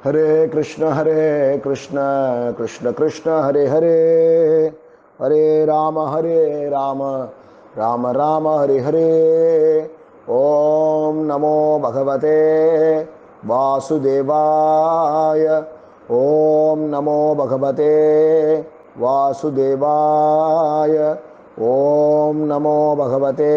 हरे कृष्ण हरे कृष्ण कृष्ण कृष्ण हरे हरे हरे राम हरे राम राम राम हरे हरे ॐ नमो भगवते वासुदेवाय ॐ नमो भगवते वासुदेवाय ॐ नमो भगवते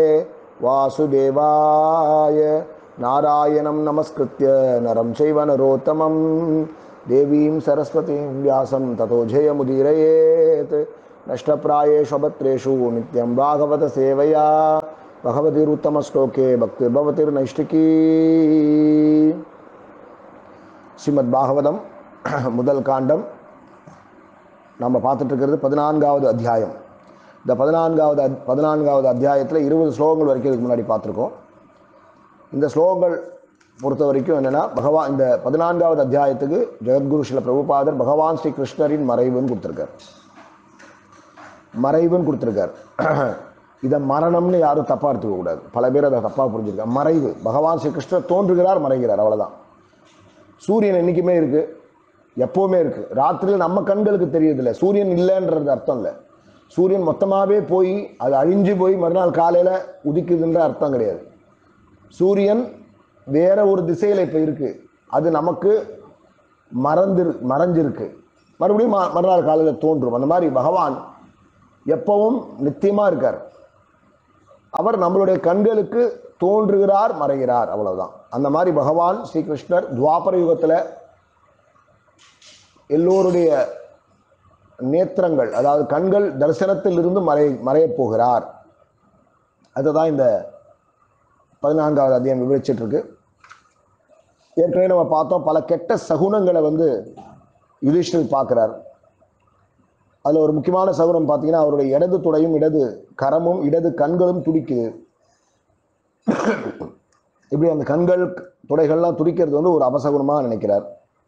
वासुदेवाय नारायणं नमस्कृत्य नरं चैव नरोत्तमं देवीं सरस्वतीं व्यासं ततो जयमुदीरयेत् नष्टप्रायेषु भद्रेषु नित्यं भागवतसेवया भगवतिरुत्तमश्लोके भक्तिर्भवतिर्नैष्टिकी ஸ்ரீமத் பாகவதம் முதல் காண்டம் நம்ம பார்த்துட்டு இருக்கிறது பதினான்காவது அத்தியாயம் இந்த பதினான்காவது அத்- பதினான்காவது அத்தியாயத்தில் இருபது ஸ்லோகங்கள் வரைக்கும் இதுக்கு முன்னாடி பார்த்துருக்கோம் இந்த ஸ்லோகங்கள் பொறுத்த வரைக்கும் என்னென்னா பகவான் இந்த பதினான்காவது அத்தியாயத்துக்கு ஜெகத்குரு சில பிரபுபாதர் பகவான் ஸ்ரீ கிருஷ்ணரின் மறைவுன்னு கொடுத்துருக்கார் மறைவுன்னு கொடுத்துருக்கார் இதை மரணம்னு யாரும் தப்பாக எடுத்துக்க கூடாது பல பேர் அதை தப்பாக புரிஞ்சிருக்காங்க மறைவு பகவான் ஸ்ரீ கிருஷ்ணர் தோன்றுகிறார் மறைகிறார் அவ்வளவுதான் சூரியன் என்றைக்குமே இருக்கு எப்பவுமே இருக்கு ராத்திரியில் நம்ம கண்களுக்கு தெரியுதில்ல சூரியன் இல்லைன்றது அர்த்தம் இல்லை சூரியன் மொத்தமாகவே போய் அது அழிஞ்சு போய் மறுநாள் காலையில் உதிக்குதுன்ற அர்த்தம் கிடையாது சூரியன் வேற ஒரு திசையில் இப்போ இருக்கு அது நமக்கு மறந்து மறைஞ்சிருக்கு மறுபடியும் ம- மறுநாள் காலையில் தோன்றும் அந்த மாதிரி பகவான் எப்பவும் நித்தியமா இருக்கார் அவர் நம்மளுடைய கண்களுக்கு தோன்றுகிறார் மறைகிறார் அவ்வளவுதான் அந்த மாதிரி பகவான் ஸ்ரீகிருஷ்ணர் துவாபர யுகத்துல எல்லோருடைய நேத்திரங்கள் அதாவது கண்கள் தரிசனத்தில் இருந்து மறை மறையப் போகிறார் அதுதான் இந்த பதினான்காவது அத்தியாயம் விவரிச்சிட்டு இருக்கு ஏற்கனவே நம்ம பார்த்தோம் பல கெட்ட சகுனங்களை வந்து யுதிஷ்டர் பார்க்கிறார் அதுல ஒரு முக்கியமான சகுனம் பார்த்தீங்கன்னா அவருடைய இடது துடையும் இடது கரமும் இடது கண்களும் துடிக்குது இப்படி அந்த கண்கள் துடைகள்லாம் துடிக்கிறது வந்து ஒரு அபசகுனமா நினைக்கிறார்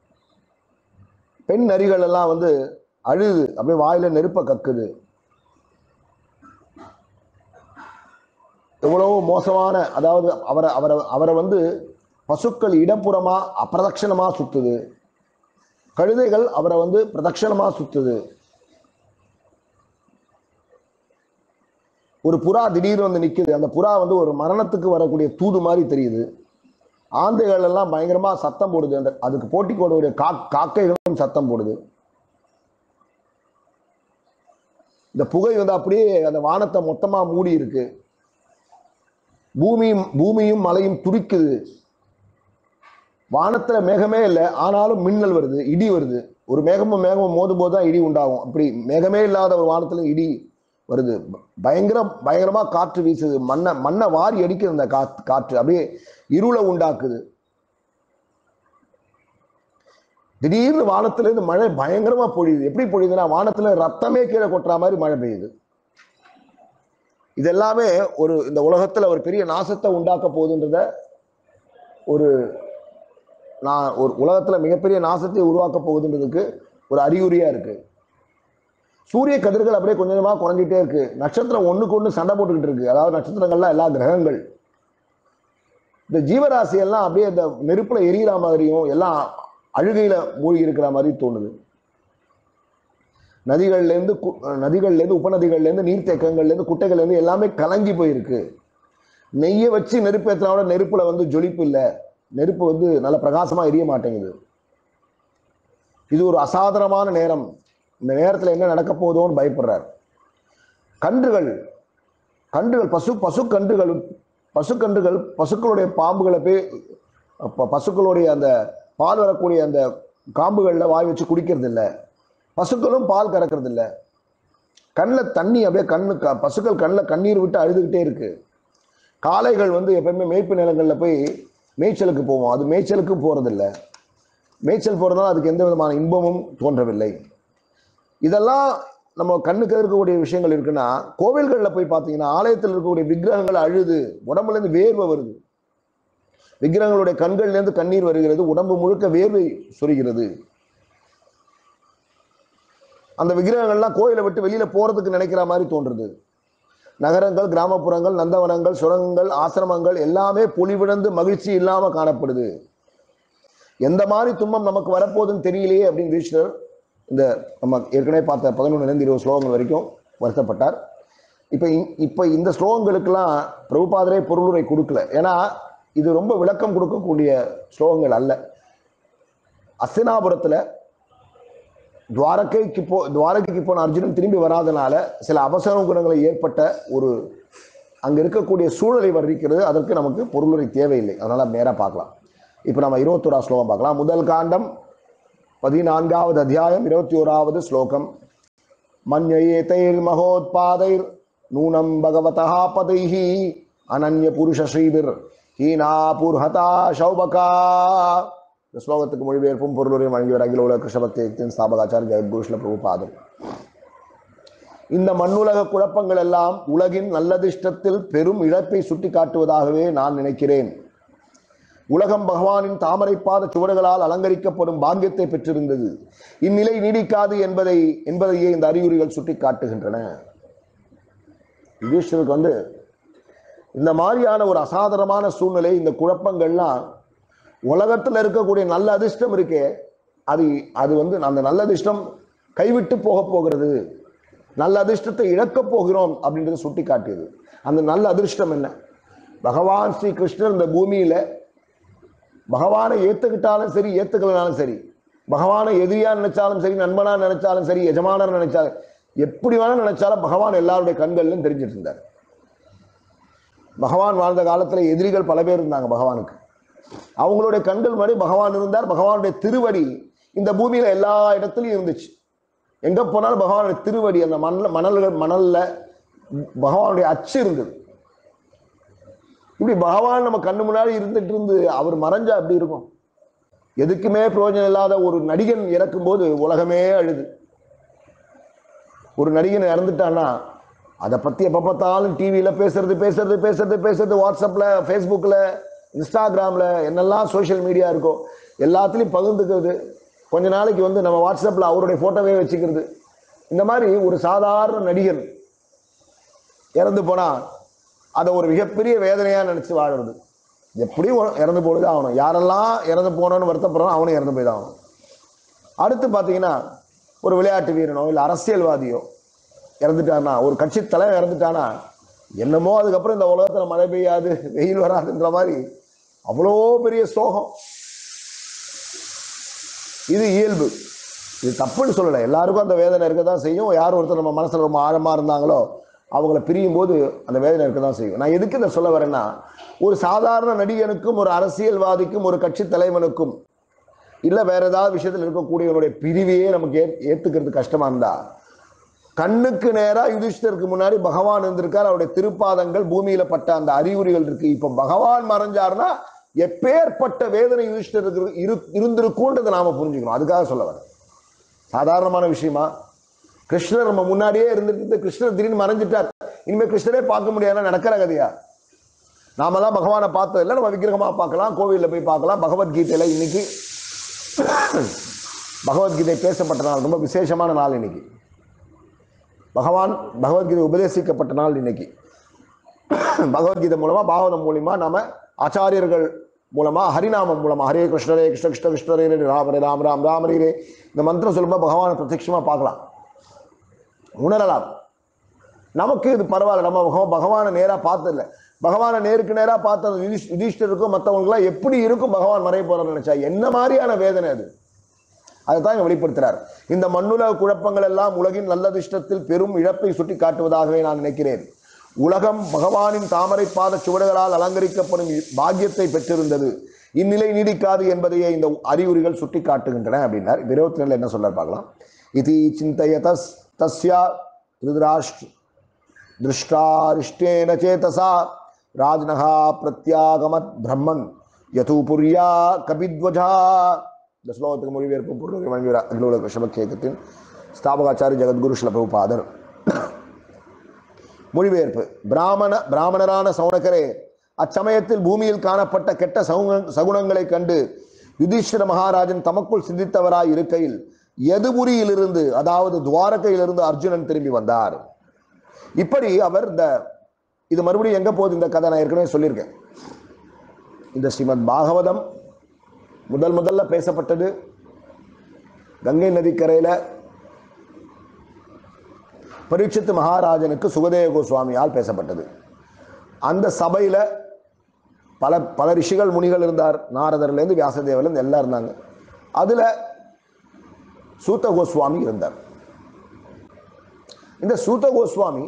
பெண் நரிகள் எல்லாம் வந்து அழுது அப்படியே வாயில நெருப்ப கக்குது எவ்வளவோ மோசமான அதாவது அவரை அவரை அவரை வந்து பசுக்கள் இடப்புறமா அப்பிரதட்சணமா சுத்துது கழுதைகள் அவரை வந்து பிரதட்சணமா சுத்துது ஒரு புறா திடீர்னு வந்து நிக்குது அந்த புறா வந்து ஒரு மரணத்துக்கு வரக்கூடிய தூது மாதிரி தெரியுது ஆந்தைகள் எல்லாம் பயங்கரமா சத்தம் போடுது அந்த அதுக்கு போட்டி போடக்கூடிய கா காக்கைகளும் சத்தம் போடுது இந்த புகை வந்து அப்படியே அந்த வானத்தை மொத்தமா மூடி இருக்கு பூமியும் பூமியும் மலையும் துடிக்குது வானத்துல மேகமே இல்லை ஆனாலும் மின்னல் வருது இடி வருது ஒரு மேகமும் மேகமும் மோதும் போது தான் இடி உண்டாகும் அப்படி மேகமே இல்லாத ஒரு வானத்துல இடி வருது பயங்கர பயங்கரமா காற்று வீசுது மண்ணை மண்ணை வாரி அடிக்குது அந்த காத்து காற்று அப்படியே இருளை உண்டாக்குது திடீர்னு வானத்துல இருந்து மழை பயங்கரமா பொழியுது எப்படி பொழியுதுன்னா வானத்துல ரத்தமே கீழே கொட்டுற மாதிரி மழை பெய்யுது இது எல்லாமே ஒரு இந்த உலகத்துல ஒரு பெரிய நாசத்தை உண்டாக்க போகுதுன்றத ஒரு நான் ஒரு உலகத்துல மிகப்பெரிய நாசத்தை உருவாக்க போகுதுன்றதுக்கு ஒரு அறிகுறியா இருக்கு சூரிய கதிர்கள் அப்படியே கொஞ்சம் கொஞ்சமா குறைஞ்சிட்டே இருக்கு நட்சத்திரம் ஒண்ணுக்கு ஒண்ணு சண்டை போட்டுக்கிட்டு இருக்கு அதாவது நட்சத்திரங்கள்லாம் எல்லா கிரகங்கள் இந்த ஜீவராசி எல்லாம் அப்படியே இந்த நெருப்புல எரியிற மாதிரியும் எல்லாம் அழுகையில மூழ்கி இருக்கிற மாதிரி தோணுது நதிகள்ல இருந்து கு- நதிகள்ல இருந்து உபநதிகள்ல இருந்து நீர்த்தேக்கங்கள்ல இருந்து குட்டைகள்ல இருந்து எல்லாமே கலங்கி போயிருக்கு நெய்யை வச்சு நெருப்பு ஏற்றினா கூட நெருப்புல வந்து ஜொலிப்பு இல்லை நெருப்பு வந்து நல்ல பிரகாசமா எரிய மாட்டேங்குது இது ஒரு அசாதாரணமான நேரம் இந்த நேரத்துல என்ன நடக்க போதோன்னு பயப்படுறார் கன்றுகள் கன்றுகள் பசு பசு கன்றுகள் பசு கன்றுகள் பசுக்களுடைய பாம்புகளை போய் ப- பசுக்களுடைய அந்த பால் வரக்கூடிய அந்த காம்புகளில் வாய் வச்சு குடிக்கிறது இல்ல பசுக்களும் பால் கறக்கிறது இல்ல கண்ணில் தண்ணி அப்படியே கண்ணு க- பசுக்கள் கண்ணில் கண்ணீர் விட்டு அழுதுகிட்டே இருக்கு காளைகள் வந்து எப்பயுமே மேய்ப்பு நிலங்களில் போய் மேய்ச்சலுக்கு போவோம் அது மேய்ச்சலுக்கு போறதில்ல மேய்ச்சல் போறதுனால அதுக்கு எந்த விதமான இன்பமும் தோன்றவில்லை இதெல்லாம் நம்ம கண்ணுக்கு இருக்கக்கூடிய விஷயங்கள் இருக்குன்னா கோவில்களில் போய் பார்த்தீங்கன்னா ஆலயத்தில் இருக்கக்கூடிய விக்கிரகங்கள் அழுது உடம்புல இருந்து வேர்வை வருது விக்கிரகங்களுடைய கண்கள்ல இருந்து கண்ணீர் வருகிறது உடம்பு முழுக்க வேர்வை சொரிகிறது அந்த விக்கிரகங்கள்லாம் கோயிலை விட்டு வெளியில போறதுக்கு நினைக்கிற மாதிரி தோன்றுது நகரங்கள் கிராமப்புறங்கள் நந்தவனங்கள் சுரங்கங்கள் ஆசிரமங்கள் எல்லாமே பொலிவிழந்து மகிழ்ச்சி இல்லாம காணப்படுது எந்த மாதிரி துன்பம் நமக்கு வரப்போகுதுன்னு தெரியலையே அப்படின்னு யுதிஷ்டர் இந்த நம்ம ஏற்கனவே பார்த்த பதினொன்னுலேருந்து இருபது ஸ்லோகங்கள் வரைக்கும் வருத்தப்பட்டார் இப்போ இப்போ இந்த ஸ்லோகங்களுக்கெல்லாம் பிரபுபாதரே பொருளுரை கொடுக்கல ஏன்னா இது ரொம்ப விளக்கம் கொடுக்கக்கூடிய ஸ்லோகங்கள் அல்ல அஸ்தினாபுரத்தில் துவாரகைக்கு போ துவாரகைக்கு போன அர்ஜுனன் திரும்பி வராதனால சில அவசர குணங்களை ஏற்பட்ட ஒரு அங்க இருக்கக்கூடிய சூழலை வர்ணிக்கிறது அதற்கு நமக்கு பொருளுரை தேவையில்லை அதனால நேரா பார்க்கலாம் இப்போ நம்ம இருபத்தோரா ஸ்லோகம் பார்க்கலாம் முதல் காண்டம் பதினான்காவது அத்தியாயம் இருபத்தி ஓராவது ஸ்லோகம் மன்யேதைர் மகோத்பாதைர் நூனம் பகவதா பதைஹி அனன்ய புருஷ ஸ்ரீபிர் ஹீனா புர்ஹதா சௌபகா இந்த ஸ்லோகத்துக்கு மொழிபெயர்ப்பும் பொருளுரையும் வழங்கியவர் அகில உலக கிருஷ்ண பக்தியின் ஸ்தாபகாச்சார் ஜெகத்குருஷ்ல பிரபுபாதர் இந்த மண்ணுலக குழப்பங்கள் எல்லாம் உலகின் நல்லதிஷ்டத்தில் பெரும் இழப்பை சுட்டி காட்டுவதாகவே நான் நினைக்கிறேன் உலகம் பகவானின் தாமரைப்பாத சுவடுகளால் அலங்கரிக்கப்படும் பாக்கியத்தை பெற்றிருந்தது இந்நிலை நீடிக்காது என்பதை என்பதையே இந்த அறிகுறிகள் சுட்டி காட்டுகின்றன யுதிஷ்டருக்கு வந்து இந்த மாதிரியான ஒரு அசாதாரணமான சூழ்நிலை இந்த குழப்பங்கள்லாம் உலகத்தில் இருக்கக்கூடிய நல்ல அதிர்ஷ்டம் இருக்கே அது அது வந்து அந்த நல்ல அதிர்ஷ்டம் கைவிட்டு போக போகிறது நல்ல அதிர்ஷ்டத்தை இழக்கப் போகிறோம் அப்படின்றத சுட்டி காட்டியது அந்த நல்ல அதிர்ஷ்டம் என்ன பகவான் ஸ்ரீ கிருஷ்ணர் இந்த பூமியில பகவானை ஏத்துக்கிட்டாலும் சரி ஏத்துக்கலனாலும் சரி பகவானை எதிரியா நினைச்சாலும் சரி நண்பனா நினைச்சாலும் சரி எஜமானர் நினைச்சாலும் எப்படி வேணா நினைச்சாலும் பகவான் எல்லாருடைய கண்கள்லையும் தெரிஞ்சிட்டு இருந்தார் பகவான் வாழ்ந்த காலத்துல எதிரிகள் பல பேர் இருந்தாங்க பகவானுக்கு அவங்களுடைய கண்கள் முன்னாடி பகவான் இருந்தார் பகவானுடைய திருவடி இந்த பூமியில எல்லா இடத்துலயும் இருந்துச்சு எங்க போனாலும் பகவானுடைய திருவடி அந்த மணல் மணல்கள் மணல்ல பகவானுடைய அச்சு இருந்தது இப்படி பகவான் நம்ம கண்ணு முன்னாடி இருந்துட்டு இருந்து அவர் மறைஞ்சா அப்படி இருக்கும் எதுக்குமே பிரயோஜனம் இல்லாத ஒரு நடிகன் இறக்கும் போது உலகமே அழுது ஒரு நடிகன் இறந்துட்டான்னா அதை பத்தி எப்ப பார்த்தாலும் டிவியில பேசுறது பேசுறது பேசுறது பேசுறது வாட்ஸ்அப்ல ஃபேஸ்புக்ல இன்ஸ்டாகிராம்ல என்னெல்லாம் சோஷியல் மீடியா இருக்கோ எல்லாத்துலயும் பகிர்ந்துக்கிறது கொஞ்ச நாளைக்கு வந்து நம்ம வாட்ஸ்அப்ல அவருடைய போட்டோவே வச்சுக்கிறது இந்த மாதிரி ஒரு சாதாரண நடிகன் இறந்து போனா அதை ஒரு மிகப்பெரிய வேதனையா நினைச்சு வாழுறது எப்படியும் ஒரு- இறந்து போடுது ஆகணும் யாரெல்லாம் இறந்து போனோன்னு வருத்தப்படுறோம் அவனும் இறந்து போய் தான் ஆகணும் அடுத்து பார்த்தீங்கன்னா ஒரு விளையாட்டு வீரனோ இல்லை அரசியல்வாதியோ இறந்துட்டானா ஒரு கட்சி தலைவர் இறந்துட்டானா என்னமோ அதுக்கப்புறம் இந்த உலகத்துல மழை பெய்யாது வெயில் வராதுன்ற மாதிரி அவ்வளோ பெரிய சோகம் இது இயல்பு இது தப்புன்னு சொல்லலை எல்லாருக்கும் அந்த வேதனை இருக்க தான் செய்யும் யார் ஒருத்தர் நம்ம மனசுல ரொம்ப ஆழமா இருந்தாங்களோ அவங்கள பிரியும் போது அந்த வேதனை இருக்க தான் செய்யும் நான் எதுக்கு இதை சொல்ல வரேன்னா ஒரு சாதாரண நடிகனுக்கும் ஒரு அரசியல்வாதிக்கும் ஒரு கட்சி தலைவனுக்கும் இல்ல வேற ஏதாவது விஷயத்துல இருக்கக்கூடியவனுடைய பிரிவையே நமக்கு ஏ ஏத்துக்கிறது கஷ்டமா இருந்தா கண்ணுக்கு நேரா யுதிஷ்டருக்கு முன்னாடி பகவான் இருந்திருக்கார் அவருடைய திருப்பாதங்கள் பூமியில பட்ட அந்த அறிகுறிகள் இருக்கு இப்ப பகவான் மறைஞ்சாருன்னா எப்பேற்பட்ட வேதனை யுதிஷ்டருக்கு இரு இருந்திருக்கும்ன்றதை நாம புரிஞ்சுக்கணும் அதுக்காக சொல்ல வரேன் சாதாரணமான விஷயமா கிருஷ்ணர் நம்ம முன்னாடியே இருந்துட்டு கிருஷ்ணர் திடீர்னு மறைஞ்சிட்டார் இனிமே கிருஷ்ணரே பார்க்க முடியாதுன்னா நடக்கிற கதையா நாமெல்லாம் பகவானை பார்த்ததில்ல நம்ம விக்கிரகமா பார்க்கலாம் கோவில்ல போய் பார்க்கலாம் பகவத்கீதையில இன்னைக்கு பகவத்கீதை பேசப்பட்ட நாள் ரொம்ப விசேஷமான நாள் இன்னைக்கு பகவான் பகவத்கீதை உபதேசிக்கப்பட்ட நாள் இன்னைக்கு பகவத்கீதை மூலமா பாகவதம் மூலியமா நாம ஆச்சாரியர்கள் மூலமா ஹரிநாமம் மூலமா ஹரே கிருஷ்ணரே கிருஷ்ண கிருஷ்ண கிருஷ்ணரே ராம ஹரே ராம் ராம் ராம ஹரே இந்த மந்திரம் சொல்லும்போது பகவானை பிரத்யட்சமா பார்க்கலாம் உணரலாம் நமக்கு இது பரவாயில்ல நம்ம பகவ- பகவானை நேரா பார்த்ததில்ல பகவானை நேருக்கு நேரா பார்த்த அந்த யுதிஷ்- யுதிஷ்டருக்கும் மற்றவங்களுக்குலாம் எப்படி இருக்கும் பகவான் மறைய போறான்னு நினைச்சா என்ன மாதிரியான வேதனை அது அதைத்தான் இங்க வெளிப்படுத்துறார் இந்த மண்ணுலக குழப்பங்கள் எல்லாம் உலகின் நல்லதிஷ்டத்தில் பெரும் இழப்பை சுட்டி காட்டுவதாகவே நான் நினைக்கிறேன் உலகம் பகவானின் தாமரை பாத சுவடுகளால் அலங்கரிக்கப்படும் பாக்கியத்தை பெற்றிருந்தது இந்நிலை நீடிக்காது என்பதையே இந்த அறிகுறிகள் சுட்டி காட்டுகின்றன அப்படின்னார் இப்ப இருபத்தி ரெண்டுல என்ன சொல்றார் பார்க்கலாம் இது சிந்தயதஸ் தஸ்யா திருதராஷ்டிர दृष्टारिष्टेन चेतसा राजनः प्रत्यागमत् பிரம்மன் யதூபுரியா கபித்வஜா இந்த ஸ்லோகத்துக்கு மொழிபெயர்ப்பு பொருள் வழங்குகிறார் அகில உலக சபக்கேகத்தின் ஸ்தாபகாச்சாரி ஜெகத்குரு ஸ்ல பிரபுபாதர் மொழிபெயர்ப்பு பிராமண பிராமணரான சௌனகரே அச்சமயத்தில் பூமியில் காணப்பட்ட கெட்ட சகுன- சகுனங்களைக் கண்டு யுதிஷ்டிர மகாராஜன் தமக்குள் சிந்தித்தவராய் இருக்கையில் எதுபுரியிலிருந்து அதாவது துவாரகையிலிருந்து அர்ஜுனன் திரும்பி வந்தார் இப்படி அவர் இந்த இது மறுபடியும் எங்க போகுது இந்த கதை நான் ஏற்கனவே சொல்லியிருக்கேன் இந்த ஸ்ரீமத் பாகவதம் முதல் முதல்ல பேசப்பட்டது கங்கை நதிக்கரையில பரீட்சித்து மகாராஜனுக்கு சுகதேவ கோஸ்வாமியால் பேசப்பட்டது அந்த சபையில பல பல ரிஷிகள் முனிகள் இருந்தார் நாரதர்லேருந்து வியாசதேவர்லேருந்து எல்லாம் இருந்தாங்க அதுல சூத்த கோஸ்வாமி இருந்தார் இந்த சூத்த கோஸ்வாமி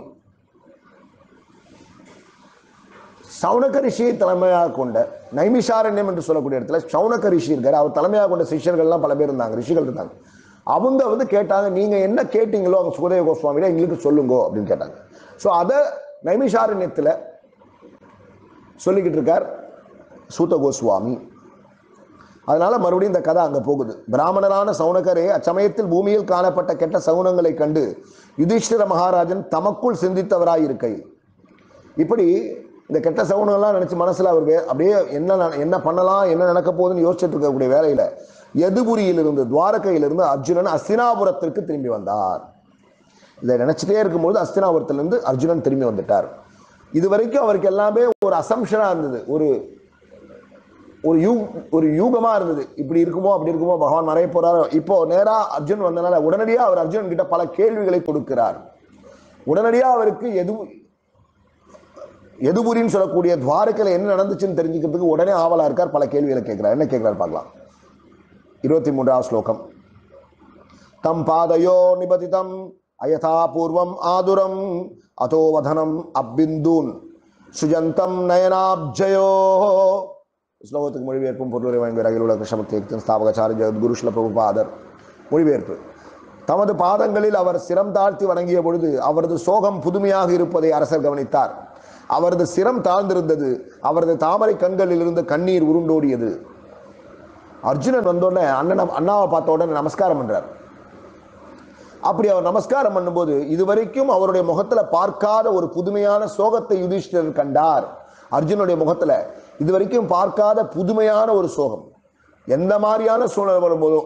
சவுனக ரிஷியை தலைமையாக கொண்ட நைமிஷாரண்யம் என்று சொல்லக்கூடிய இடத்துல சவுனக ரிஷி இருக்காரு அவர் தலைமையாக கொண்ட சிஷ்யர்கள்லாம் பல பேர் இருந்தாங்க ரிஷிகள் இருந்தாங்க அவங்க வந்து கேட்டாங்க நீங்க என்ன கேட்டீங்களோ அவங்க சுகதேவ கோஸ்வாமியில எங்களுக்கு சொல்லுங்க அப்படின்னு கேட்டாங்க ஸோ அதை நைமிஷாரண்யத்தில் சொல்லிக்கிட்டு இருக்கார் சூத்த கோஸ்வாமி அதனால மறுபடியும் இந்த கதை அங்க போகுது பிராமணரான சவுனகரே அச்சமயத்தில் பூமியில் காணப்பட்ட கெட்ட சகுனங்களை கண்டு யுதிஷ்டிர மகாராஜன் தமக்குள் சிந்தித்தவராய் இருக்கை இப்படி இந்த கெட்ட சகுனங்கள்லாம் நினைச்சு மனசுல அவர் வே- அப்படியே என்ன நட- என்ன பண்ணலாம் என்ன நடக்க போகுதுன்னு யோசிச்சுட்டு இருக்கக்கூடிய வேலையில எதுபுரியிலிருந்து துவாரகையிலிருந்து அர்ஜுனன் அஸ்தினாபுரத்திற்கு திரும்பி வந்தார் இதை நினைச்சிட்டே இருக்கும்போது அஸ்தினாபுரத்திலிருந்து அர்ஜுனன் திரும்பி வந்துட்டார் இது வரைக்கும் அவருக்கு எல்லாமே ஒரு அசம்ஷனா இருந்தது ஒரு ஒரு யூ ஒரு யூகமா இருந்தது இப்படி இருக்குமோ அப்படி இருக்குமோ பகவான் மறைய போறாரோ இப்போ நேரா அர்ஜுன் வந்தனால உடனடியா அவர் அர்ஜுனன் கிட்ட பல கேள்விகளை கொடுக்கிறார் உடனடியா அவருக்கு எது எதுபுரின்னு சொல்லக்கூடிய துவாரகையில என்ன நடந்துச்சுன்னு தெரிஞ்சுக்கிறதுக்கு உடனே ஆவலா இருக்கார் பல கேள்விகளை கேட்கிறார் என்ன கேட்கிறார் பார்க்கலாம் இருபத்தி மூன்றாவது ஸ்லோகம் தம் பாதையோ நிபதிதம் அயதா பூர்வம் ஆதுரம் அதோ வதனம் அப்பிந்தூன் சுஜந்தம் நயனாப்ஜயோ ஸ்லோகத்துக்கு மொழிபெயர்ப்பும் பொருளுரை வழங்குகிற அகில உலக கிருஷ்ணபக்தி ஸ்தாபகச்சாரி ஜெகத்குரு ஸ்ல பிரபுபாதர் மொழிபெயர்ப்பு தமது பாதங்களில் அவர் சிரம் தாழ்த்தி வணங்கிய பொழுது அவரது சோகம் புதுமையாக இருப்பதை அரசர் கவனித்தார் அவரது சிரம் தாழ்ந்திருந்தது அவரது தாமரை கண்களில் இருந்து கண்ணீர் உருண்டோடியது அர்ஜுனன் வந்தோடனே அண்ணனை அண்ணாவை பார்த்த உடனே நமஸ்காரம் பண்றார் அப்படி அவர் நமஸ்காரம் பண்ணும்போது இதுவரைக்கும் அவருடைய முகத்துல பார்க்காத ஒரு புதுமையான சோகத்தை யுதிஷ்டிரர் கண்டார் அர்ஜுனுடைய முகத்துல இதுவரைக்கும் பார்க்காத புதுமையான ஒரு சோகம் எந்த மாதிரியான சூழ்நிலை வரும்போதோ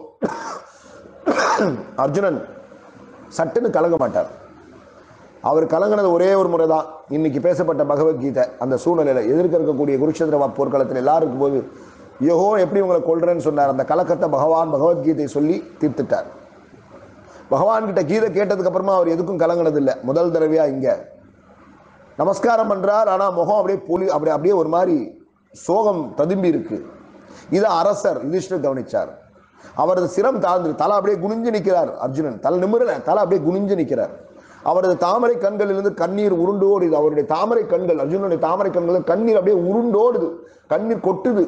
அர்ஜுனன் சட்டுன்னு கலங்க மாட்டார் அவர் கலங்கினது ஒரே ஒரு முறை தான் இன்னைக்கு பேசப்பட்ட பகவத்கீதை அந்த சூழ்நிலையில எதிர்க்க இருக்கக்கூடிய குருஷேந்திர போர்க்களத்தில் எல்லாரும் இருக்கும்போது யோகோ எப்படி உங்களை கொள்றேன்னு சொன்னார் அந்த கலக்கத்தை பகவான் பகவத்கீதை சொல்லி தீர்த்துட்டார் பகவான் கிட்ட கீதை கேட்டதுக்கு அப்புறமா அவர் எதுக்கும் கலங்கினது இல்லை முதல் தடவையா இங்க நமஸ்காரம் பண்றார் ஆனா முகம் அப்படியே பொலி அப்படி அப்படியே ஒரு மாதிரி சோகம் ததும்பி இருக்கு இதை அரசர் யுதிஷ்டர் கவனிச்சார் அவரது சிரம் தாழ்ந்து தலை அப்படியே குனிஞ்சு நிற்கிறார் அர்ஜுனன் தலை நிமிரல தலை அப்படியே குனிஞ்சு நிற்கிறார் அவரது தாமரை கண்களிலிருந்து கண்ணீர் உருண்டோடுது அவருடைய தாமரை கண்கள் அர்ஜுனனுடைய தாமரை கண்கள் கண்ணீர் அப்படியே உருண்டோடுது கண்ணீர் கொட்டுது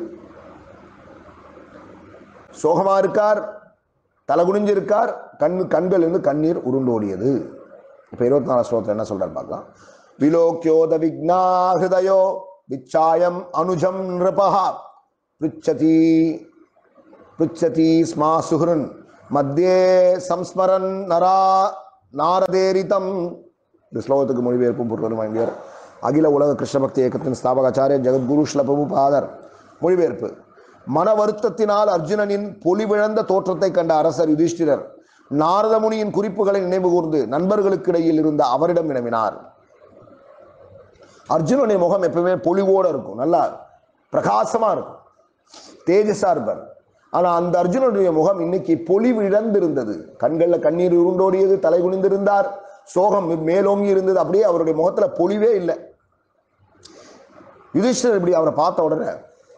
சோகமா இருக்கார் தலை குனிஞ்சு இருக்கார் கண்ணு கண்கள் இருந்து கண்ணீர் உருண்டோடியது இப்ப இருபத்தி நாலாம் ஸ்லோகத்துல என்ன சொல்றாரு பார்க்கலாம் விலோக்கியோத விக்னா ஹிருதயோ விச்சாயம் அனுஜம் நிருபஹா பிருச்சதி பிருச்சதி ஸ்மா சுஹ்ருன் மத்தியே சம்ஸ்மரன் நரா நாரதேரிதம் இந்த ஸ்லோகத்துக்கு மொழிபெயர்ப்பும் பொருள் வாங்கியவர் அகில உலக கிருஷ்ண பக்தி இயக்கத்தின் ஸ்தாபகாச்சாரிய ஜெகத்குரு ஸ்ல பிரபுபாதர் மொழிபெயர்ப்பு மன வருத்தத்தினால் அர்ஜுனனின் பொலிவிழந்த தோற்றத்தை கண்ட அரசர் யுதிஷ்டிரர் நாரத முனியின் குறிப்புகளை நினைவு கூர்ந்து நண்பர்களுக்கிடையில் இருந்த அவரிடம் வினவினார் அர்ஜுனனுடைய முகம் எப்பவுமே பொலிவோட இருக்கும் நல்லா பிரகாசமா இருக்கும் தேஜஸா இருப்பார் ஆனா அந்த அர்ஜுனனுடைய முகம் இன்னைக்கு பொலிவு இழந்திருந்தது கண்கள்ல கண்ணீர் உருண்டோடியது தலை குனிந்திருந்தார் சோகம் மேலோங்கி இருந்தது அப்படியே அவருடைய முகத்துல பொலிவே இல்லை யுதிஷ்டர் இப்படி அவரை பார்த்த உடனே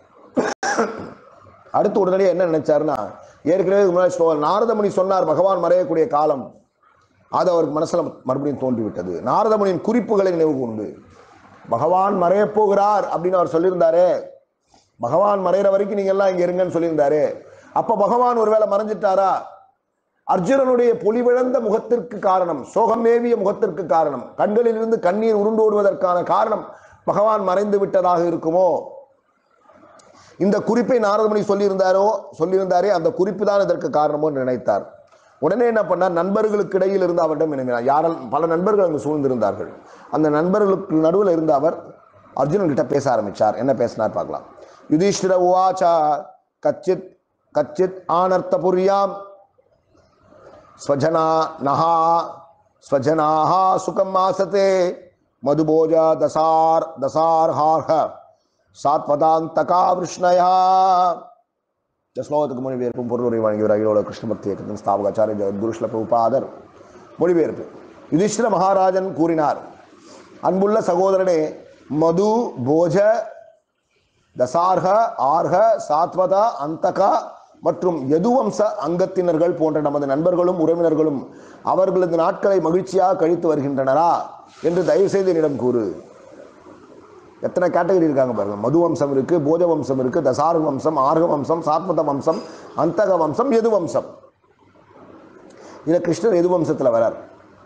அடுத்து உடனடியே என்ன நினைச்சாருன்னா ஏற்கனவே இதுக்கு முன்னாடி ஸ்லோ- நாரதமுனி சொன்னார் பகவான் மறையக்கூடிய காலம் அது அவருக்கு மனசுல மறுபடியும் தோன்றிவிட்டது நாரதமுனியின் குறிப்புகளை நினைவு கூர்ந்து பகவான் மறையப் போகிறார் அப்படின்னு அவர் சொல்லியிருந்தாரே பகவான் மறையிற வரைக்கும் நீங்க எல்லாம் இங்க இருங்கன்னு சொல்லியிருந்தாரு அப்ப பகவான் ஒருவேளை மறைஞ்சிட்டாரா அர்ஜுனனுடைய பொலிவிழந்த முகத்திற்கு காரணம் சோகம் மேவிய முகத்திற்கு காரணம் கண்களில் இருந்து கண்ணீர் உருண்டோடுவதற்கான காரணம் பகவான் மறைந்து விட்டதாக இருக்குமோ இந்த குறிப்பை நாரதமுனி சொல்லியிருந்தாரோ சொல்லியிருந்தாரே அந்த குறிப்பு தான் இதற்கு காரணமோ என்று நினைத்தார் உடனே என்ன பண்ணார் நண்பர்களுக்கு இடையில் இருந்து அவரிடம் வினவினார் யாரால் பல நண்பர்கள் அங்கு சூழ்ந்திருந்தார்கள் அந்த நண்பர்களுக்கு நடுவில் இருந்த அவர் அர்ஜுனன் கிட்ட பேச ஆரம்பிச்சார் என்ன பேசினார் பார்க்கலாம் யுதிஷ்டிர உவாச்சா கச்சித் கச்சித் ஆனர்த்த புரியாம் ஸ்வஜனா நஹா ஸ்வஜனாஹ சுகம் ஆசதே மதுபோஜ தசார் தசார்ஹார்ஹ சாத்வதாந்தகா விஷ்ணயா இந்த ஸ்லோகத்துக்கு மொழிபெயர்ப்பும் பொருளுரை வழங்கியவர் அகிலோட கிருஷ்ணபக்தி இயக்கத்தின் ஸ்தாபகாச்சாரிய ஜெகத்குரு ஸ்ல பிரபுபாதர் மொழிபெயர்ப்பு யுதிஷ்டிர மகாராஜன் கூறினார் அன்புள்ள சகோதரனே மது போஜ தசார்க ஆர்க சாத்வதா அந்தகா மற்றும் யதுவம்ச அங்கத்தினர்கள் போன்ற நமது நண்பர்களும் உறவினர்களும் அவர்களது நாட்களை மகிழ்ச்சியாக கழித்து வருகின்றனரா என்று தயவு செய்து என்னிடம் கூறு எத்தனை கேட்டகரி இருக்காங்க பாருங்க மது வம்சம் இருக்கு போஜ வம்சம் இருக்கு தசார்க வம்சம் ஆர்க வம்சம் சாத்மத வம்சம் அந்தக வம்சம் எது வம்சம் இதுல கிருஷ்ணர் எது வம்சத்துல வரார்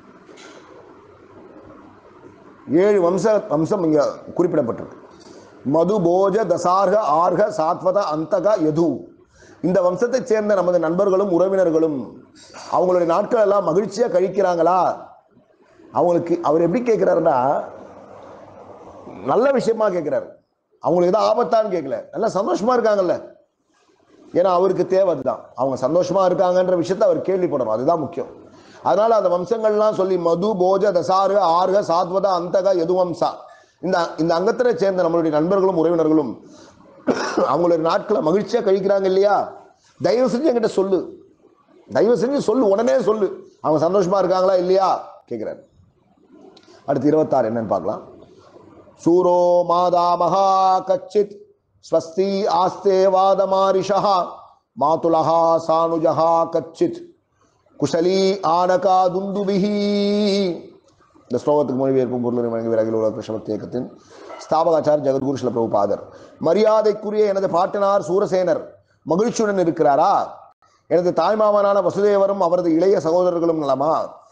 ஏழு வம்ச வம்சம் இங்க குறிப்பிடப்பட்டிருக்கு மது போஜ தசார்க ஆர்க சாத்வத அந்தக யது இந்த வம்சத்தைச் சேர்ந்த நமது நண்பர்களும் உறவினர்களும் அவங்களுடைய நாட்கள் எல்லாம் மகிழ்ச்சியா கழிக்கிறாங்களா அவங்களுக்கு அவர் எப்படி கேட்கிறாருன்னா நல்ல விஷயமா கேட்கிறாரு அவங்களுக்கு ஏதோ ஆபத்தான்னு கேட்கல நல்லா சந்தோஷமா இருக்காங்கல்ல ஏன்னா அவருக்கு தேவை அதுதான் அவங்க சந்தோஷமா இருக்காங்கன்ற விஷயத்த அவர் கேள்விப்படணும் அதுதான் முக்கியம் அதனால அந்த வம்சங்கள்லாம் சொல்லி மது போஜ தசாரு ஆர்க சாத்வத அந்தக எதுவம்சா இந்த இந்த அங்கத்தினை சேர்ந்த நம்மளுடைய நண்பர்களும் உறவினர்களும் அவங்களுடைய நாட்களை மகிழ்ச்சியா கழிக்கிறாங்க இல்லையா தயவு செஞ்சு என்கிட்ட சொல்லு தயவு செஞ்சு சொல்லு உடனே சொல்லு அவங்க சந்தோஷமா இருக்காங்களா இல்லையா கேட்கிறாரு அடுத்து இருபத்தாறு என்னன்னு பார்க்கலாம் சூரோ மாதாமகா கச்சித் ஸ்வஸ்தி ஆஸ்தே வாதமாரிஷா மாதுலஹா சானுஜஹா கச்சித் குஷலி ஆனகா துந்துபிஹி இந்த ஸ்லோகத்துக்கு மொழிபெயர்ப்பும் பொருளுரை வழங்கி விலகில் உள்ள கிருஷ்ணபக்தி இயக்கத்தின் ஸ்தாபகாச்சார் ஜெகத்குரு சில பிரபுபாதர் மரியாதைக்குரிய எனது பாட்டனார் சூரசேனர் மகிழ்ச்சியுடன் இருக்கிறாரா எனது தாய்மாமனான வசுதேவரும் அவரது இளைய சகோதரர்களும் நலமா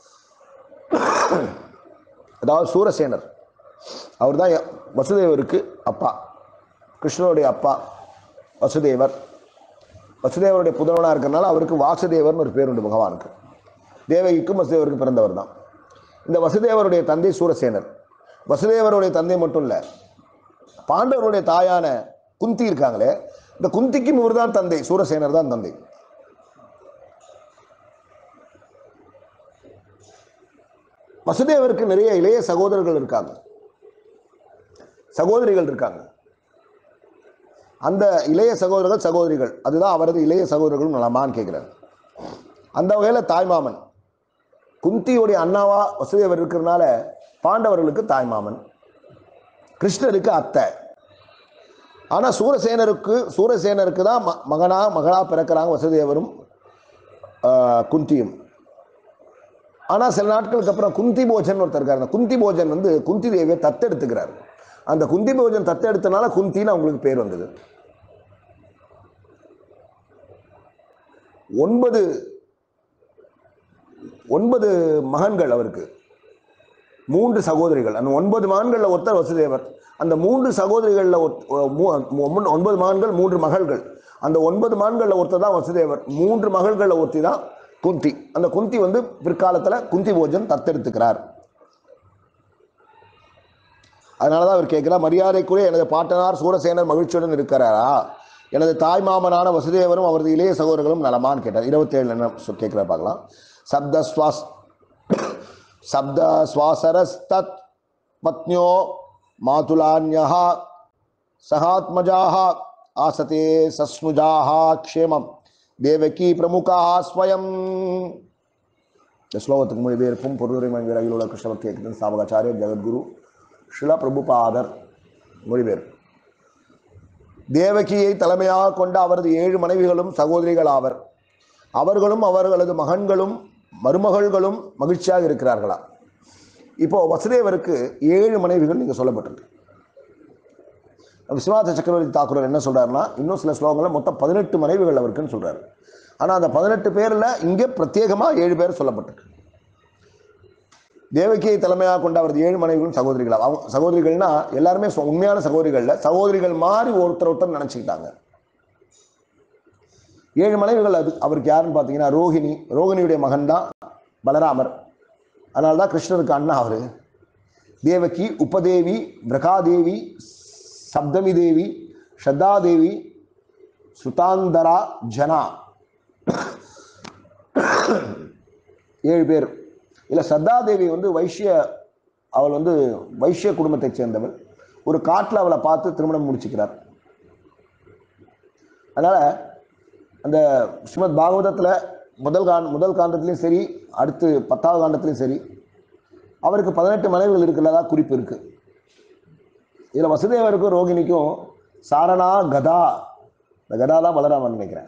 அதாவது சூரசேனர் அவர் தான் வசுதேவருக்கு அப்பா கிருஷ்ணனுடைய அப்பா வசுதேவர் வசுதேவருடைய புதல்வனாக இருக்கிறனால அவருக்கு வாசுதேவர்னு ஒரு பேர் உண்டு பகவானுக்கு தேவகிக்கும் வசுதேவருக்கு பிறந்தவர் தான் இந்த வசுதேவருடைய தந்தை சூரசேனர் வசுதேவருடைய தந்தை மட்டும் இல்லை பாண்டவருடைய தாயான குந்தி இருக்காங்களே இந்த குந்திக்கும் இவர் தான் தந்தை சூரசேனர் தான் தந்தை வசுதேவருக்கு நிறைய இளைய சகோதரர்கள் இருக்காங்க சகோதரிகள் இருக்காங்க அந்த இளைய சகோதரர்கள் சகோதரிகள் அதுதான் அவரது இளைய சகோதரர்களும் நலமான்னு கேட்கிறார் அந்த வகையில் தாய்மாமன் குந்தியுடைய அண்ணாவா வசுதேவர் இருக்கிறதுனால பாண்டவர்களுக்கு தாய்மாமன் கிருஷ்ணருக்கு அத்தை ஆனா சூரசேனருக்கு சூரசேனருக்கு தான் ம- மகனா மகளா பிறக்கிறாங்க வசுதேவரும் ஆஹ், குந்தியும் ஆனா சில நாட்களுக்கு அப்புறம் குந்தி போஜன் ஒருத்தர் இருக்காரு அந்த குந்தி போஜன் வந்து குந்தி தேவியை தத்தெடுத்துக்கிறார் அந்த குந்தி போஜன் தத்தெடுத்தனால குந்தின்னு அவங்களுக்கு பேர் வந்தது ஒன்பது ஒன்பது மகன்கள் அவருக்கு மூன்று சகோதரிகள் அந்த ஒன்பது மகன்கள்ல ஒருத்தர் வசுதேவர் அந்த மூன்று சகோதரிகள்ல ஒத்- மூ- ஒன்பது- ஒன்பது மகன்கள் மூன்று மகள்கள் அந்த ஒன்பது மகன்கள்ல ஒருத்தர் தான் வசுதேவர் மூன்று மகள்கள்ல ஒருத்தி தான் குந்தி அந்த குந்தி வந்து பிற்காலத்துல குந்தி போஜன் தத்தெடுத்துக்கிறார் அதனாலதான் அவர் கேட்கிறார் மரியாதைக்குரிய எனது பாட்டனார் சூரசேனர் மகிழ்ச்சியுடன் இருக்கிறாரா எனது தாய் மாமனான வசுதேவரும் அவரது இளைய சகோதரர்களும் நலமான்னு கேட்டார் இருபத்தேழு என்ன சொ- கேட்கிறார் பார்க்கலாம் சப்த ஸ்வாஸ் சப்த சுவாசரஸ்தத் பத்னியோ மாதுலான்யா சகாத்மஜாக ஆசதே சஸ்னுஜாக க்ஷேமம் தேவகி பிரமுகா ஸ்வயம் இந்த ஸ்லோகத்துக்கு மொழிபெயர்ப்பும் பொருளுரை மங்கிற கிருஷ்ணபக்தி இயக்கத்தின் ஸ்தாபகாச்சாரிய ஜெகத்குரு ஷில பிரபுபாதர் மொழிபெயர்ப்பு தேவகியை தலைமையாக கொண்ட அவரது ஏழு மனைவிகளும் சகோதரிகள் ஆவர் அவர்களும் அவர்களது மகன்களும் மருமகள்களும் மகிழ்ச்சியாக இருக்கிறார்களா இப்போ வசுதேவருக்கு ஏழு மனைவிகள் நீங்க சொல்லப்பட்டிருக்கு விஸ்வநாத சக்கரவர்த்தி தாக்கூர் என்ன சொல்றாருன்னா இன்னும் சில ஸ்லோகங்கள்ல மொத்தம் பதினெட்டு மனைவிகள் அவருக்குன்னு சொல்றாரு ஆனா அந்த பதினெட்டு பேர்ல இங்கே பிரத்யேகமா ஏழு பேர் சொல்லப்பட்டிருக்கு தேவகியை தலைமையாக கொண்ட அவரது ஏழு மனைவிகளும் சகோதரிகள் அவங்க சகோதரிகள்னா எல்லாருமே சொ- உண்மையான சகோதரிகள்ல சகோதரிகள் மாதிரி ஒருத்தர் ஒருத்தர் நினைச்சுக்கிட்டாங்க ஏழு மனைவிகள் அது அவருக்கு யாருன்னு பார்த்தீங்கன்னா ரோஹிணி ரோகிணியுடைய மகன் தான் பலராமர் அதனால தான் கிருஷ்ணருக்கு அண்ணா அவரு தேவகி உபதேவி பிரகாதேவி சப்தமி தேவி ஸ்ரத்தாதேவி சுதாந்தரா ஜனா ஏழு பேர் இல்லை சத்தாதேவி வந்து வைஷ்ய அவள் வந்து வைஷ்ய குடும்பத்தைச் சேர்ந்தவள் ஒரு காட்டில் அவளை பார்த்து திருமணம் முடிச்சுக்கிறார் அதனால அந்த ஸ்ரீமத் பாகவதத்தில் முதல் காண்ட் முதல் காண்டத்துலேயும் சரி அடுத்து பத்தாவது காண்டத்துலேயும் சரி அவருக்கு பதினெட்டு மனைவிகள் இருக்கிறதா குறிப்பு இருக்கு இதில் வசுதேவருக்கும் ரோகிணிக்கும் சாரணா கதா இந்த கதா தான் பலராமன் நினைக்கிறேன்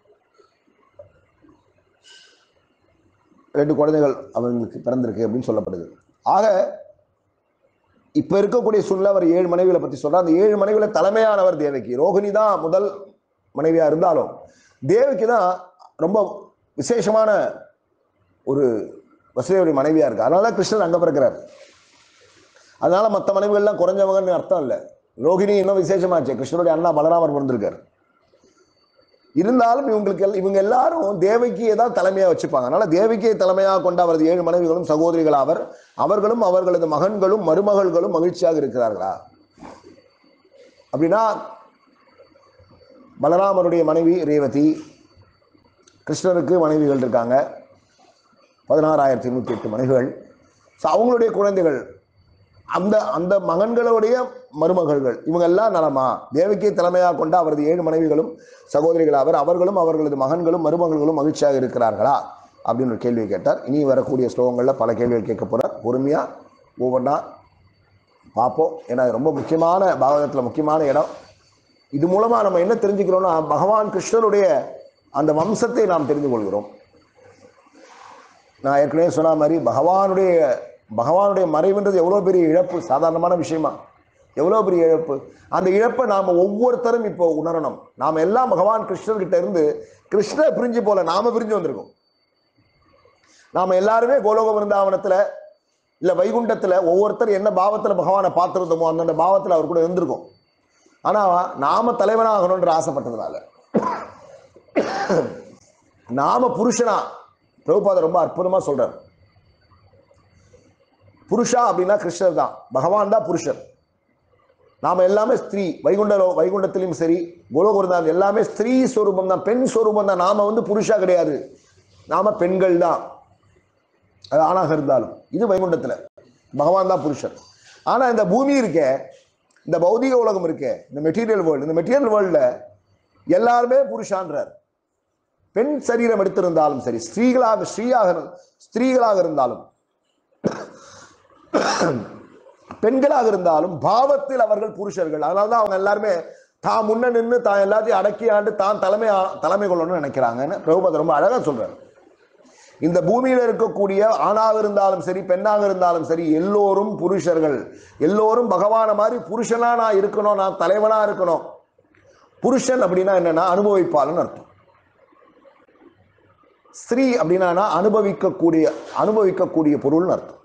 ரெண்டு குழந்தைகள் அவங்களுக்கு பிறந்திருக்கு அப்படின்னு சொல்லப்படுது ஆக இப்ப இருக்கக்கூடிய சூழ்நிலை அவர் ஏழு மனைவிகளை பத்தி சொல்றார் அந்த ஏழு மனைவிகளை தலைமையானவர் தேவகி ரோகிணி தான் முதல் மனைவியா இருந்தாலும் தேவகி தான் ரொம்ப விசேஷமான ஒரு வசுதேவருடைய மனைவியா இருக்கு அதனால தான் கிருஷ்ணர் அங்க பிறக்கிறார் அதனால மற்ற மனைவிகள்லாம் குறைஞ்சவங்கன்னு அர்த்தம் இல்லை ரோகிணி இன்னும் விசேஷமாச்சு கிருஷ்ணருடைய அண்ணா பலராமர் பிறந்திருக்காரு இருந்தாலும் இவங்களுக்கு எல்- இவங்க எல்லாரும் தேவகியை தான் தலைமையா வச்சுப்பாங்க அதனால தேவகியை தலைமையாக கொண்ட அவரது ஏழு மனைவிகளும் சகோதரிகள் அவர் அவர்களும் அவர்களது மகன்களும் மருமகள்களும் மகிழ்ச்சியாக இருக்கிறார்களா அப்படின்னா பலராமருடைய மனைவி ரேவதி கிருஷ்ணருக்கு மனைவிகள் இருக்காங்க பதினாறாயிரத்தி நூற்றி எட்டு மனைவிகள் ஸோ அவங்களுடைய குழந்தைகள் அந்த அந்த மகன்களுடைய மருமகள்கள் இவங்க எல்லாம் நலமா தேவகியை தலைமையாக கொண்ட அவரது ஏழு மனைவிகளும் சகோதரிகள் அவர் அவர்களும் அவர்களது மகன்களும் மருமகள்களும் மகிழ்ச்சியாக இருக்கிறார்களா அப்படின்னு ஒரு கேள்வியை கேட்டார் இனி வரக்கூடிய ஸ்லோகங்களில் பல கேள்விகள் கேட்க போறார் பொறுமையா ஒவ்வொன்றா பார்ப்போம் ஏன்னா இது ரொம்ப முக்கியமான பாகவதத்தில் முக்கியமான இடம் இது மூலமா நம்ம என்ன தெரிஞ்சுக்கிறோம்னா பகவான் கிருஷ்ணருடைய அந்த வம்சத்தை நாம் தெரிந்து கொள்கிறோம் நான் ஏற்கனவே சொன்ன மாதிரி பகவானுடைய பகவானுடைய மறைவுன்றது எவ்வளோ பெரிய இழப்பு சாதாரணமான விஷயமா எவ்வளோ பெரிய இழப்பு அந்த இழப்பை நாம் ஒவ்வொருத்தரும் இப்போ உணரணும் நாம் எல்லாம் பகவான் கிருஷ்ணர்கிட்ட இருந்து கிருஷ்ணர் பிரிஞ்சு போல நாம பிரிஞ்சு வந்திருக்கோம் நாம எல்லாருமே கோலோக விருந்தாவனத்தில் இல்லை வைகுண்டத்தில் ஒவ்வொருத்தர் என்ன பாவத்தில் பகவானை பார்த்துருந்தோமோ அந்தந்த பாவத்தில் அவர் கூட இருந்திருக்கோம் ஆனால் நாம தலைவனாகணுன்ற ஆசைப்பட்டதுனால நாம புருஷனா பிரபுபாதர் ரொம்ப அற்புதமா சொல்றார் புருஷா அப்படின்னா கிருஷ்ணர் தான் பகவான் தான் புருஷர் நாம எல்லாமே ஸ்திரீ வைகுண்டலோ வைகுண்டத்திலும் சரி குலகுருதான் எல்லாமே ஸ்திரீ ஸ்வரூபம் தான் பெண் ஸ்வரூபம் தான் நாம வந்து புருஷா கிடையாது நாம பெண்கள் தான் அது ஆணாக இருந்தாலும் இது வைகுண்டத்துல பகவான் தான் புருஷர் ஆனா இந்த பூமி இருக்கே இந்த பௌதிக உலகம் இருக்கே இந்த மெட்டீரியல் வேர்ல்டு இந்த மெட்டீரியல் வேர்ல்டில் எல்லாருமே புருஷான்றார் பெண் சரீரம் எடுத்திருந்தாலும் சரி ஸ்திரீகளாக ஸ்ரீயாக இரு- ஸ்திரீகளாக இருந்தாலும் பெண்களாக இருந்தாலும் பாவத்தில் அவர்கள் புருஷர்கள் அதனால தான் அவங்க எல்லாருமே தான் முன்ன நின்று தான் எல்லாத்தையும் அடக்கி ஆண்டு தான் தலைமை ஆ- தலைமை கொள்ளணும்னு நினைக்கிறாங்கன்னு பிரபுபதர் ரொம்ப அழகா சொல்றாரு இந்த பூமியில இருக்கக்கூடிய ஆணாக இருந்தாலும் சரி பெண்ணாக இருந்தாலும் சரி எல்லோரும் புருஷர்கள் எல்லோரும் பகவான மாதிரி புருஷனா நான் இருக்கணும் நான் தலைவனா இருக்கணும் புருஷன் அப்படின்னா என்னன்னா அனுபவிப்பாளன் அர்த்தம் ஸ்திரீ அப்படின்னா அனுபவிக்கக்கூடிய அனுபவிக்கக்கூடிய பொருள்னு அர்த்தம்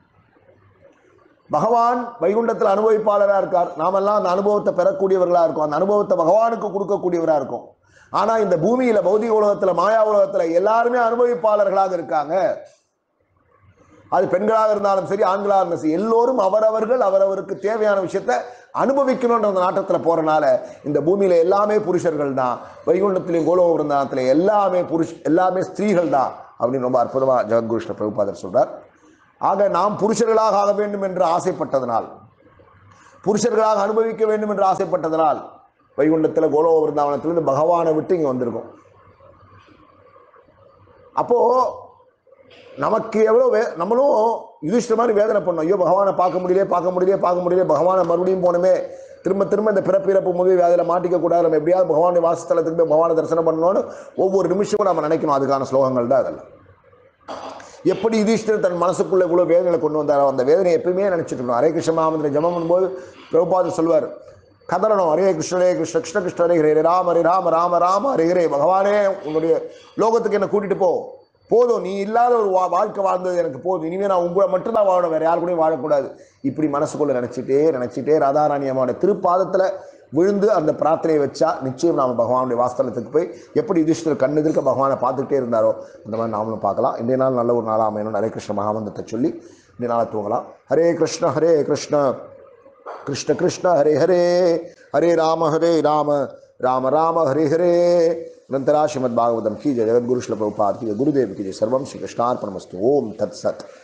பகவான் வைகுண்டத்தில் அனுபவிப்பாளரா இருக்கார் நாமெல்லாம் அந்த அனுபவத்தை பெறக்கூடியவர்களா இருக்கோம் அந்த அனுபவத்தை பகவானுக்கு கொடுக்கக்கூடியவரா இருக்கும் ஆனா இந்த பூமியில பௌதிக உலகத்துல மாயா உலகத்துல எல்லாருமே அனுபவிப்பாளர்களாக இருக்காங்க அது பெண்களாக இருந்தாலும் சரி ஆண்களாக இருந்தாலும் சரி எல்லோரும் அவரவர்கள் அவரவருக்கு தேவையான விஷயத்த அனுபவிக்கணுன்ற அந்த நாட்டத்துல போறனால இந்த பூமியில எல்லாமே புருஷர்கள் தான் வைகுண்டத்திலையும் கோலோக விருந்தானத்துல எல்லாமே புருஷ் எல்லாமே ஸ்திரீகள் தான் அப்படின்னு ரொம்ப அற்புதமா ஜெகத்குருஷ்ண பிரபுபாதர் சொல்றார் ஆக நாம் புருஷர்களாக ஆக வேண்டும் என்று ஆசைப்பட்டதனால் புருஷர்களாக அனுபவிக்க வேண்டும் என்று ஆசைப்பட்டதனால் வைகுண்டத்தில் கோலோக விருந்தாவனத்திலிருந்து பகவானை விட்டு இங்க வந்திருக்கோம் அப்போ நமக்கு எவ்வளோ வே நம்மளும் யுதிஷ்டர் மாதிரி வேதனை பண்ணோம் ஐயோ பகவானை பார்க்க முடியலையே பார்க்க முடியலையே பார்க்க முடியலையே பகவானை மறுபடியும் போனோமே திரும்ப திரும்ப இந்த பிறப்பு இறப்பு முதல் வேதையில மாட்டிக்க கூடாது நம்ம எப்படியாவது பகவானுடைய வாசஸ்தலத்துக்கு போய் பகவானை தரிசனம் பண்ணணும்னு ஒவ்வொரு நிமிஷமும் நம்ம நினைக்கணும் அதுக்கான ஸ்லோகங்கள் தான் அதெல்லாம் எப்படி யுதிஷ்டர் தன் மனசுக்குள்ள இவ்வளவு வேதனை கொண்டு வந்தாரோ அந்த வேதனை எப்பயுமே நினைச்சிட்டு இருக்கணும் ஹரே கிருஷ்ண மகாமந்திர ஜபம் பண்ணும்போது பிரபுபாதர் சொல்வார் கதறணும் ஹரே கிருஷ்ண ஹரே கிருஷ்ண கிருஷ்ண கிருஷ்ண ஹரே ஹரே ராம ஹரே ராம ராம ராம ஹரே ஹரே பகவானே உன்னுடைய லோகத்துக்கு என்ன கூட்டிட்டு போ போதும் நீ இல்லாத ஒரு வா- வாழ்க்கை வாழ்ந்தது எனக்கு போதும் இனிமே நான் உங்களை மட்டும்தான் வாழணும் வேற யாரு கூடயும் வாழக்கூடாது இப்படி மனசுக்குள்ள நினைச்சிட்டே நினைச்சிட்டே ராதாராணி அம்மாவோட திருப்பாதத்துல விழுந்து அந்த பிரார்த்தனையை வச்சா நிச்சயம் நாம பகவானுடைய வாஸ்தலத்துக்கு போய் எப்படி யுதிஷ்டர் கண்ணெதிர்க்க பகவானை பார்த்துக்கிட்டே இருந்தாரோ அந்த மாதிரி நாமளும் பார்க்கலாம் இன்றைய நாள் நல்ல ஒரு நாளாக அமையணும் ஹரே கிருஷ்ண மகாமந்தத்தை சொல்லி இன்றைய நாளை தூங்கலாம் ஹரே கிருஷ்ண ஹரே கிருஷ்ண कृष्ण कृष्ण हरे हरे हरे राम हरे राम राम राम हरे हरे अनंतरा श्रीमद् भागवतम की जय जगत गुरु श्री प्रभुपाद की जय गुरुदेव की जय सर्वम श्री कृष्णार्पणमस्तु ओम तत्सत